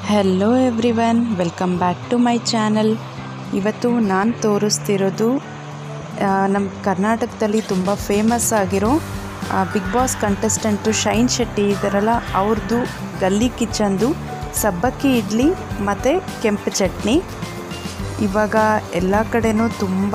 hello everyone welcome back to my channel ಇವತ್ತು ನಾನು ತೋರಿಸ್ತಿರೋದು ಆ, ನಮ್ಮ ಕರ್ನಾಟಕದಲ್ಲಿ ತುಂಬ ಫೇಮಸ್ ಆಗಿರೋ Bigg Boss contestant Shine Shetty ಇದ್ದಾರಲ್ಲ ಅವ್ರದ್ದು ಗಲ್ಲಿ ಕಿಚನ್ದು ಸಬ್ಬಕ್ಕಿ ಇಡ್ಲಿ ಮತ್ತು ಕೆಂಪು ಚಟ್ನಿ ಇವಾಗ ಎಲ್ಲ ಕಡೆನೂ ತುಂಬ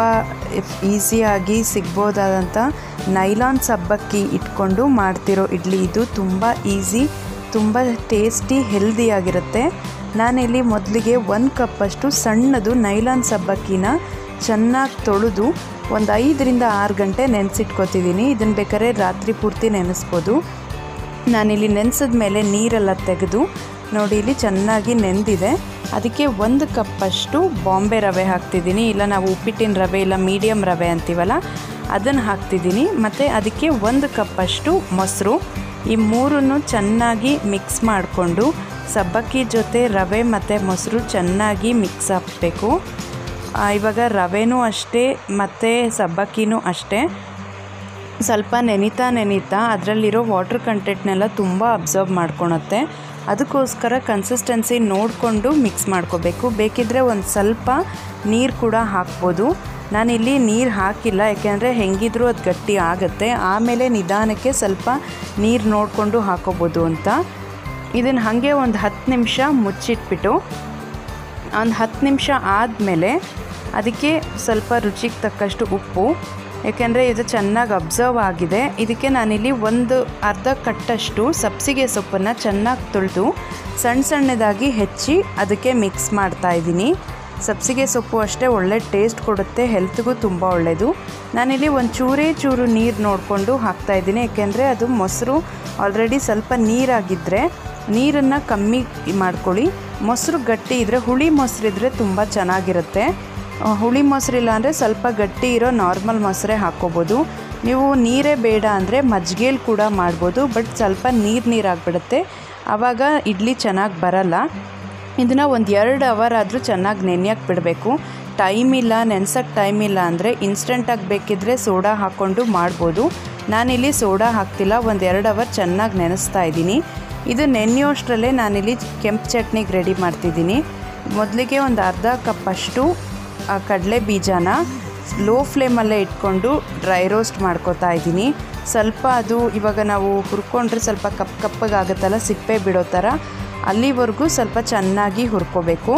ಈಸಿಯಾಗಿ ಸಿಗ್ಬೋದಾದಂಥ ನೈಲಾನ್ ಸಬ್ಬಕ್ಕಿ ಇಟ್ಕೊಂಡು ಮಾಡ್ತಿರೋ ಇಡ್ಲಿ ಇದು ತುಂಬ ಈಸಿ ತುಂಬ ಟೇಸ್ಟಿ ಹೆಲ್ದಿಯಾಗಿರುತ್ತೆ ನಾನಿಲ್ಲಿ ಮೊದಲಿಗೆ ಒಂದು ಕಪ್ಪಷ್ಟು ಸಣ್ಣದು ನೈಲಾನ್ ಸಬ್ಬಕ್ಕಿನ ಚೆನ್ನಾಗಿ ತೊಳೆದು ಒಂದು ಐದರಿಂದ ಆರು ಗಂಟೆ ನೆನೆಸಿಟ್ಕೊತಿದ್ದೀನಿ ಇದನ್ನು ಬೇಕಾದ್ರೆ ರಾತ್ರಿ ಪೂರ್ತಿ ನೆನೆಸ್ಬೋದು ನಾನಿಲ್ಲಿ ನೆನೆಸಿದ ಮೇಲೆ ನೀರೆಲ್ಲ ತೆಗೆದು ನೋಡಿ ಇಲ್ಲಿ ಚೆನ್ನಾಗಿ ನೆಂದಿದೆ ಅದಕ್ಕೆ ಒಂದು ಕಪ್ಪಷ್ಟು ಬಾಂಬೆ ರವೆ ಹಾಕ್ತಿದ್ದೀನಿ ಇಲ್ಲ ನಾವು ಉಪ್ಪಿಟ್ಟಿನ ರವೆ ಇಲ್ಲ ಮೀಡಿಯಮ್ ರವೆ ಅಂತೀವಲ್ಲ ಅದನ್ನು ಹಾಕ್ತಿದ್ದೀನಿ ಮತ್ತು ಅದಕ್ಕೆ ಒಂದು ಕಪ್ಪಷ್ಟು ಮೊಸರು ಈ ಮೂರನ್ನು ಚೆನ್ನಾಗಿ ಮಿಕ್ಸ್ ಮಾಡಿಕೊಂಡು ಸಬ್ಬಕ್ಕಿ ಜೊತೆ ರವೆ ಮತ್ತು ಮೊಸರು ಚೆನ್ನಾಗಿ ಮಿಕ್ಸ್ ಹಾಕಬೇಕು ಇವಾಗ ರವೆನೂ ಅಷ್ಟೇ ಮತ್ತು ಸಬ್ಬಕ್ಕಿನೂ ಅಷ್ಟೇ ಸ್ವಲ್ಪ ನೆನಿತಾ ನೆನಿತಾ ಅದರಲ್ಲಿರೋ ವಾಟರ್ ಕಂಟೆಂಟ್ನೆಲ್ಲ ತುಂಬ ಅಬ್ಸರ್ವ್ ಮಾಡ್ಕೊಳುತ್ತೆ ಅದಕ್ಕೋಸ್ಕರ ಕನ್ಸಿಸ್ಟೆನ್ಸಿ ನೋಡಿಕೊಂಡು ಮಿಕ್ಸ್ ಮಾಡ್ಕೋಬೇಕು ಬೇಕಿದ್ದರೆ ಒಂದು ಸ್ವಲ್ಪ ನೀರು ಕೂಡ ಹಾಕ್ಬೋದು ನಾನಿಲ್ಲಿ ನೀರು ಹಾಕಿಲ್ಲ ಯಾಕೆಂದರೆ ಹೆಂಗಿದ್ರೂ ಅದು ಗಟ್ಟಿ ಆಗುತ್ತೆ ಆಮೇಲೆ ನಿಧಾನಕ್ಕೆ ಸ್ವಲ್ಪ ನೀರು ನೋಡಿಕೊಂಡು ಹಾಕೋಬೋದು ಅಂತ ಇದನ್ನು ಹಾಗೆ ಒಂದು ಹತ್ತು ನಿಮಿಷ ಮುಚ್ಚಿಟ್ಬಿಟ್ಟು ಒಂದು ಹತ್ತು ನಿಮಿಷ ಆದಮೇಲೆ ಅದಕ್ಕೆ ಸ್ವಲ್ಪ ರುಚಿಗೆ ತಕ್ಕಷ್ಟು ಉಪ್ಪು ಯಾಕೆಂದರೆ ಇದು ಚೆನ್ನಾಗಿ ಅಬ್ಸರ್ವ್ ಆಗಿದೆ ಇದಕ್ಕೆ ನಾನಿಲ್ಲಿ ಒಂದು ಅರ್ಧ ಕಟ್ಟಷ್ಟು ಸಬ್ಸಿಗೆ ಸೊಪ್ಪನ್ನು ಚೆನ್ನಾಗಿ ತೊಳೆದು ಸಣ್ಣ ಸಣ್ಣದಾಗಿ ಹೆಚ್ಚಿ ಅದಕ್ಕೆ ಮಿಕ್ಸ್ ಮಾಡ್ತಾ ಇದ್ದೀನಿ ಸಬ್ಸಿಗೆ ಸೊಪ್ಪು ಅಷ್ಟೇ ಒಳ್ಳೆ ಟೇಸ್ಟ್ ಕೊಡುತ್ತೆ ಹೆಲ್ತ್ಗೂ ತುಂಬ ಒಳ್ಳೆಯದು ನಾನಿಲ್ಲಿ ಒಂದು ಚೂರೇ ಚೂರು ನೀರು ನೋಡಿಕೊಂಡು ಹಾಕ್ತಾಯಿದ್ದೀನಿ ಯಾಕೆಂದರೆ ಅದು ಮೊಸರು ಆಲ್ರೆಡಿ ಸ್ವಲ್ಪ ನೀರಾಗಿದ್ದರೆ ನೀರನ್ನು ಕಮ್ಮಿ ಮಾಡ್ಕೊಳ್ಳಿ ಮೊಸರು ಗಟ್ಟಿ ಇದ್ದರೆ ಹುಳಿ ಮೊಸರಿದ್ರೆ ತುಂಬ ಚೆನ್ನಾಗಿರುತ್ತೆ ಆ, ಹುಳಿ ಮೊಸರಿಲ್ಲ ಅಂದರೆ ಸ್ವಲ್ಪ ಗಟ್ಟಿ ಇರೋ ನಾರ್ಮಲ್ ಮೊಸರೇ ಹಾಕ್ಕೋಬೋದು ನೀವು ನೀರೇ ಬೇಡ ಅಂದರೆ ಮಜ್ಜಿಗೆಲಿ ಕೂಡ ಮಾಡ್ಬೋದು ಬಟ್ ಸ್ವಲ್ಪ ನೀರು ನೀರಾಗಿಬಿಡುತ್ತೆ ಆವಾಗ ಇಡ್ಲಿ ಚೆನ್ನಾಗಿ ಬರಲ್ಲ ಇದನ್ನು ಒಂದು ಎರಡು ಅವರ್ ಆದರೂ ಚೆನ್ನಾಗಿ ನೆನೆಯಕ್ಕೆ ಬಿಡಬೇಕು ಟೈಮ್ ಇಲ್ಲ ನೆನ್ಸೋಕ್ಕೆ ಟೈಮ್ ಇಲ್ಲ ಅಂದರೆ ಇನ್ಸ್ಟೆಂಟಾಗಿ ಬೇಕಿದ್ದರೆ ಸೋಡಾ ಹಾಕ್ಕೊಂಡು ಮಾಡ್ಬೋದು ನಾನಿಲ್ಲಿ ಸೋಡಾ ಹಾಕ್ತಿಲ್ಲ ಒಂದು ಎರಡು ಅವರ್ ಚೆನ್ನಾಗಿ ನೆನೆಸ್ತಾ ಇದ್ದೀನಿ ಇದು ನೆನೆಯೋಷ್ಟರಲ್ಲೇ ನಾನಿಲ್ಲಿ ಕೆಂಪು ಚಟ್ನಿಗೆ ರೆಡಿ ಮಾಡ್ತಿದ್ದೀನಿ ಮೊದಲಿಗೆ ಒಂದು ಅರ್ಧ ಕಪ್ಪಷ್ಟು ಆ ಕಡಲೆ ಬೀಜನ ಲೋ ಫ್ಲೇಮಲ್ಲೇ ಇಟ್ಕೊಂಡು ಡ್ರೈ ರೋಸ್ಟ್ ಮಾಡ್ಕೋತಾ ಇದ್ದೀನಿ ಸ್ವಲ್ಪ ಅದು ಇವಾಗ ನಾವು ಹುರ್ಕೊಂಡ್ರೆ ಸ್ವಲ್ಪ ಕಪ್ ಕಪ್ಪಗಾಗುತ್ತಲ್ಲ ಸಿಪ್ಪೆ ಬಿಡೋ ಥರ ಅಲ್ಲಿವರೆಗೂ ಸ್ವಲ್ಪ ಚೆನ್ನಾಗಿ ಹುರ್ಕೋಬೇಕು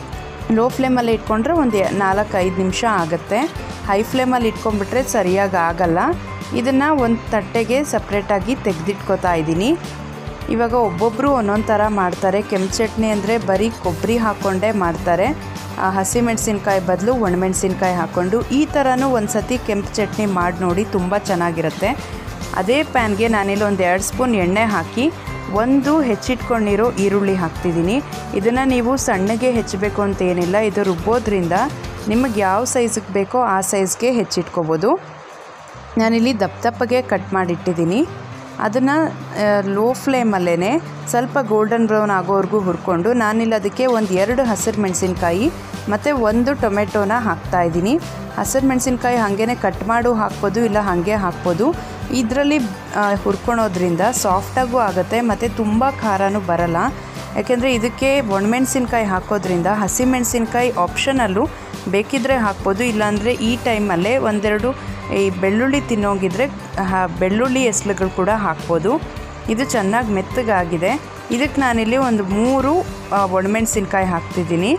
ಲೋ ಫ್ಲೇಮಲ್ಲಿ ಇಟ್ಕೊಂಡ್ರೆ ಒಂದು ನಾಲ್ಕು ಐದು ನಿಮಿಷ ಆಗುತ್ತೆ ಹೈ ಫ್ಲೇಮಲ್ಲಿ ಇಟ್ಕೊಂಡ್ಬಿಟ್ರೆ ಸರಿಯಾಗಿ ಆಗಲ್ಲ ಇದನ್ನು ಒಂದು ತಟ್ಟೆಗೆ ಸಪ್ರೇಟಾಗಿ ತೆಗೆದಿಟ್ಕೋತಾ ಇದ್ದೀನಿ ಇವಾಗ ಒಬ್ಬೊಬ್ಬರು ಒಂದೊಂದು ಥರ ಮಾಡ್ತಾರೆ ಕೆಂಪು ಚಟ್ನಿ ಅಂದರೆ ಬರೀ ಕೊಬ್ಬರಿ ಹಾಕ್ಕೊಂಡೇ ಮಾಡ್ತಾರೆ ಆ ಹಸಿಮೆಣಸಿನ್ಕಾಯಿ ಬದಲು ಒಣಮೆಣಸಿನ್ಕಾಯಿ ಹಾಕ್ಕೊಂಡು ಈ ಥರನೂ ಒಂದು ಸತಿ ಕೆಂಪು ಚಟ್ನಿ ಮಾಡಿ ನೋಡಿ ತುಂಬ ಚೆನ್ನಾಗಿರುತ್ತೆ ಅದೇ ಪ್ಯಾನ್ಗೆ ನಾನಿಲ್ಲಿ ಒಂದು ಎರಡು ಸ್ಪೂನ್ ಎಣ್ಣೆ ಹಾಕಿ ಒಂದು ಹೆಚ್ಚಿಟ್ಕೊಂಡಿರೋ ಈರುಳ್ಳಿ ಹಾಕ್ತಿದ್ದೀನಿ ಇದನ್ನು ನೀವು ಸಣ್ಣಗೆ ಹೆಚ್ಚಬೇಕು ಅಂತ ಏನಿಲ್ಲ ಇದು ರುಬ್ಬೋದ್ರಿಂದ ನಿಮಗೆ ಯಾವ ಸೈಜಿಗೆ ಬೇಕೋ ಆ ಸೈಜ್ಗೆ ಹೆಚ್ಚಿಟ್ಕೋಬೋದು ನಾನಿಲ್ಲಿ ದಪ್ಪ ದಪ್ಪಗೆ ಕಟ್ ಮಾಡಿಟ್ಟಿದ್ದೀನಿ ಅದನ್ನು ಲೋ ಫ್ಲೇಮಲ್ಲೇ ಸ್ವಲ್ಪ ಗೋಲ್ಡನ್ ಬ್ರೌನ್ ಆಗೋವರೆಗೂ ಹುರ್ಕೊಂಡು ನಾನಿಲ್ಲಿ ಅದಕ್ಕೆ ಒಂದು ಎರಡು ಹಸಿರು ಮೆಣಸಿನ್ಕಾಯಿ ಮತ್ತು ಒಂದು ಟೊಮೆಟೊನ ಹಾಕ್ತಾಯಿದ್ದೀನಿ ಹಸಿರು ಮೆಣಸಿನ್ಕಾಯಿ ಹಾಗೇ ಕಟ್ ಮಾಡು ಹಾಕ್ಬೋದು ಇಲ್ಲ ಹಾಗೆ ಹಾಕ್ಬೋದು ಇದರಲ್ಲಿ ಹುರ್ಕೊಳೋದ್ರಿಂದ ಸಾಫ್ಟಾಗೂ ಆಗುತ್ತೆ ಮತ್ತು ತುಂಬ ಖಾರನೂ ಬರಲ್ಲ ಯಾಕೆಂದರೆ ಇದಕ್ಕೆ ಒಣಮೆಣಸಿನ್ಕಾಯಿ ಹಾಕೋದ್ರಿಂದ ಹಸಿಮೆಣಸಿನ್ಕಾಯಿ ಆಪ್ಷನಲ್ಲು ಬೇಕಿದ್ದರೆ ಹಾಕ್ಬೋದು ಇಲ್ಲಾಂದರೆ ಈ ಟೈಮಲ್ಲೇ ಒಂದೆರಡು ಈ ಬೆಳ್ಳುಳ್ಳಿ ತಿನ್ನೋಂಗಿದ್ರೆ ಹಾ- ಬೆಳ್ಳುಳ್ಳಿ ಎಸ್ಳುಗಳು ಕೂಡ ಹಾಕ್ಬೋದು ಇದು ಚೆನ್ನಾಗಿ ಮೆತ್ತಗಾಗಿದೆ ಇದಕ್ಕೆ ನಾನಿಲ್ಲಿ ಒಂದು ಮೂರು ಆ, ಒಣಮೆಣಸಿನ್ಕಾಯಿ ಹಾಕ್ತಿದ್ದೀನಿ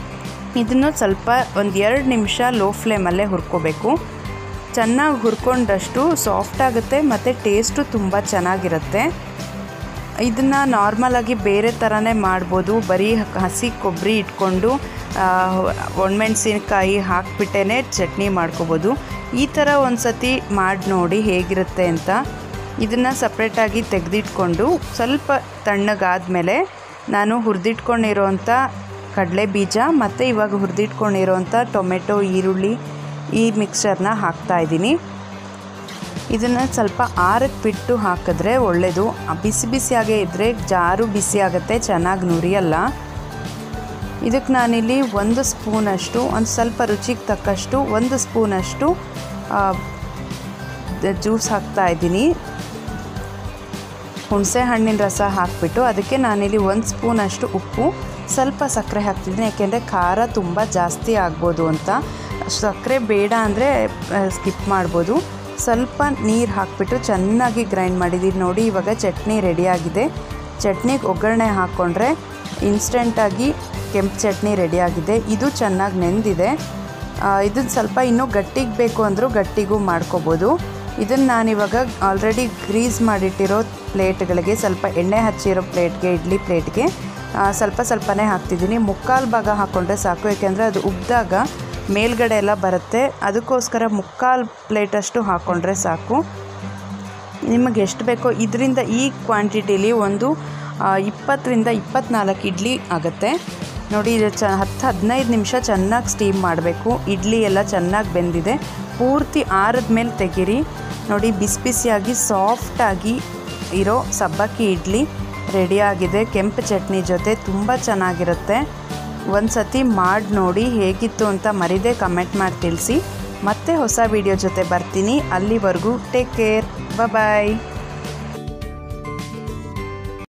ಇದನ್ನು ಸ್ವಲ್ಪ ಒಂದು ಎರಡು ನಿಮಿಷ ಲೋ ಫ್ಲೇಮಲ್ಲೇ ಹುರ್ಕೋಬೇಕು ಚೆನ್ನಾಗಿ ಹುರ್ಕೊಂಡಷ್ಟು ಸಾಫ್ಟ್ ಆಗುತ್ತೆ ಮತ್ತು ಟೇಸ್ಟು ತುಂಬ ಚೆನ್ನಾಗಿರುತ್ತೆ ಇದನ್ನು ನಾರ್ಮಲಾಗಿ ಬೇರೆ ಥರನೇ ಮಾಡ್ಬೋದು ಬರೀ ಹಸಿ ಕೊಬ್ಬರಿ ಇಟ್ಕೊಂಡು ಆ, ಒಣಮೆಣ್ಸಿನ್ಕಾಯಿ ಹಾಕ್ಬಿಟ್ಟೇ ಚಟ್ನಿ ಮಾಡ್ಕೋಬೋದು ಈ ಥರ ಒಂದು ಸತಿ ಮಾಡಿ ನೋಡಿ ಹೇಗಿರುತ್ತೆ ಅಂತ ಇದನ್ನು ಸಪ್ರೇಟಾಗಿ ತೆಗೆದಿಟ್ಕೊಂಡು ಸ್ವಲ್ಪ ತಣ್ಣಗಾದಮೇಲೆ ನಾನು ಹುರಿದಿಟ್ಕೊಂಡಿರೋಂಥ ಕಡಲೆ ಬೀಜ ಮತ್ತು ಇವಾಗ ಹುರಿದಿಟ್ಕೊಂಡಿರೋಂಥ ಟೊಮೆಟೊ ಈರುಳ್ಳಿ ಈ ಮಿಕ್ಸ್ಚರ್ನ ಹಾಕ್ತಾಯಿದ್ದೀನಿ ಇದನ್ನು ಸ್ವಲ್ಪ ಆರಕ್ಕೆ ಬಿಟ್ಟು ಹಾಕಿದ್ರೆ ಒಳ್ಳೆಯದು ಆ ಬಿಸಿ ಬಿಸಿಯಾಗೇ ಇದ್ದರೆ ಜಾರು ಬಿಸಿ ಆಗುತ್ತೆ ಚೆನ್ನಾಗಿ ನುರಿಯಲ್ಲ ಇದಕ್ಕೆ ನಾನಿಲ್ಲಿ ಒಂದು ಸ್ಪೂನಷ್ಟು ಒಂದು ಸ್ವಲ್ಪ ರುಚಿಗೆ ತಕ್ಕಷ್ಟು ಒಂದು ಸ್ಪೂನಷ್ಟು ಜ್ಯೂಸ್ ಹಾಕ್ತಾ ಇದ್ದೀನಿ ಹುಣಸೆ ಹಣ್ಣಿನ ರಸ ಹಾಕಿಬಿಟ್ಟು ಅದಕ್ಕೆ ನಾನಿಲ್ಲಿ ಒಂದು ಸ್ಪೂನಷ್ಟು ಉಪ್ಪು ಸ್ವಲ್ಪ ಸಕ್ಕರೆ ಹಾಕ್ತಿದ್ದೀನಿ ಯಾಕೆಂದರೆ ಖಾರ ತುಂಬ ಜಾಸ್ತಿ ಆಗ್ಬೋದು ಅಂತ ಸಕ್ಕರೆ ಬೇಡ ಅಂದರೆ ಸ್ಕಿಪ್ ಮಾಡ್ಬೋದು ಸ್ವಲ್ಪ ನೀರು ಹಾಕಿಬಿಟ್ಟು ಚೆನ್ನಾಗಿ ಗ್ರೈಂಡ್ ಮಾಡಿದ್ದೀನಿ ನೋಡಿ ಇವಾಗ ಚಟ್ನಿ ರೆಡಿಯಾಗಿದೆ ಚಟ್ನಿಗೆ ಒಗ್ಗರಣೆ ಹಾಕ್ಕೊಂಡ್ರೆ ಇನ್ಸ್ಟೆಂಟಾಗಿ ಕೆಂಪು ಚಟ್ನಿ ರೆಡಿಯಾಗಿದೆ ಇದು ಚೆನ್ನಾಗಿ ನೆಂದಿದೆ ಇದನ್ನು ಸ್ವಲ್ಪ ಇನ್ನೂ ಗಟ್ಟಿಗೆ ಬೇಕು ಅಂದರೂ ಗಟ್ಟಿಗೂ ಮಾಡ್ಕೋಬೋದು ಇದನ್ನು ನಾನಿವಾಗ ಆಲ್ರೆಡಿ ಗ್ರೀಸ್ ಮಾಡಿಟ್ಟಿರೋ ಪ್ಲೇಟ್ಗಳಿಗೆ ಸ್ವಲ್ಪ ಎಣ್ಣೆ ಹಚ್ಚಿರೋ ಪ್ಲೇಟ್ಗೆ ಇಡ್ಲಿ ಪ್ಲೇಟ್ಗೆ ಸ್ವಲ್ಪ ಸ್ವಲ್ಪನೇ ಹಾಕ್ತಿದ್ದೀನಿ ಮುಕ್ಕಾಲು ಭಾಗ ಹಾಕ್ಕೊಂಡ್ರೆ ಸಾಕು ಯಾಕೆಂದರೆ ಅದು ಉಬ್ಬಿದಾಗ ಮೇಲ್ಗಡೆ ಎಲ್ಲ ಬರುತ್ತೆ ಅದಕ್ಕೋಸ್ಕರ ಮುಕ್ಕಾಲು ಪ್ಲೇಟಷ್ಟು ಹಾಕ್ಕೊಂಡ್ರೆ ಸಾಕು ನಿಮಗೆ ಎಷ್ಟು ಬೇಕೋ ಇದರಿಂದ ಈ ಕ್ವಾಂಟಿಟಿಲಿ ಒಂದು ಇಪ್ಪತ್ತರಿಂದ ಇಪ್ಪತ್ತ್ನಾಲ್ಕು ಇಡ್ಲಿ ಆಗುತ್ತೆ ನೋಡಿ ಇದು ಚ ಹತ್ತು ಹದಿನೈದು ನಿಮಿಷ ಚೆನ್ನಾಗಿ ಸ್ಟೀಮ್ ಮಾಡಬೇಕು ಇಡ್ಲಿ ಎಲ್ಲ ಚೆನ್ನಾಗಿ ಬೆಂದಿದೆ ಪೂರ್ತಿ ಆರದ ಮೇಲೆ ತೆಗೀರಿ ನೋಡಿ ಬಿಸಿ ಬಿಸಿಯಾಗಿ ಸಾಫ್ಟಾಗಿ ಇರೋ ಸಬ್ಬಕ್ಕಿ ಇಡ್ಲಿ ರೆಡಿಯಾಗಿದೆ ಕೆಂಪು ಚಟ್ನಿ ಜೊತೆ ತುಂಬ ಚೆನ್ನಾಗಿರುತ್ತೆ ಒಂದು ಸತಿ ಮಾಡಿ ನೋಡಿ ಹೇಗಿತ್ತು ಅಂತ ಮರಿದೇ ಕಮೆಂಟ್ ಮಾಡಿ ತಿಳಿಸಿ ಮತ್ತೆ ಹೊಸ ವಿಡಿಯೋ ಜೊತೆ ಬರ್ತೀನಿ ಅಲ್ಲಿವರೆಗೂ ಟೇಕ್ ಕೇರ್ ಬಾಯ್